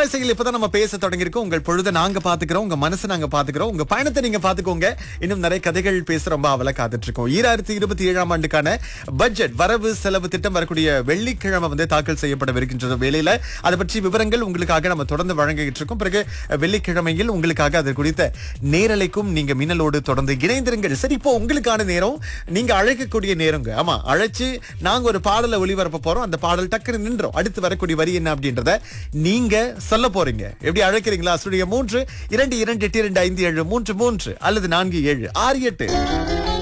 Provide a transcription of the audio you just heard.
அலைவரிசையில் இப்பதான் நம்ம பேச தொடங்கியிருக்கோம் உங்கள் பொழுதை நாங்க பாத்துக்கிறோம் உங்க மனசை நாங்க பாத்துக்கிறோம் உங்க பயணத்தை நீங்க பாத்துக்கோங்க இன்னும் நிறைய கதைகள் பேச ரொம்ப அவல காத்துட்டு இருக்கோம் ஈராயிரத்தி இருபத்தி ஏழாம் ஆண்டுக்கான பட்ஜெட் வரவு செலவு திட்டம் வரக்கூடிய வெள்ளிக்கிழமை வந்து தாக்கல் செய்யப்படவிருக்கின்ற வேளையில அதை பற்றி விவரங்கள் உங்களுக்காக நம்ம தொடர்ந்து வழங்கிட்டு இருக்கோம் பிறகு வெள்ளிக்கிழமையில் உங்களுக்காக அது குறித்த நேரலைக்கும் நீங்க மின்னலோடு தொடர்ந்து இணைந்திருங்கள் சரி இப்போ உங்களுக்கான நேரம் நீங்க அழைக்கக்கூடிய நேரங்க ஆமா அழைச்சு நாங்க ஒரு பாடலை ஒளிபரப்ப போறோம் அந்த பாடல் டக்குன்னு நின்றோம் அடுத்து வரக்கூடிய வரி என்ன அப்படின்றத நீங்க சொல்ல போறீங்க எப்படி அழைக்கிறீங்களா ஸ்டுடியோ மூன்று இரண்டு இரண்டு எட்டு இரண்டு ஐந்து ஏழு மூன்று மூன்று அல்லது நான்கு ஏழு ஆறு எட்டு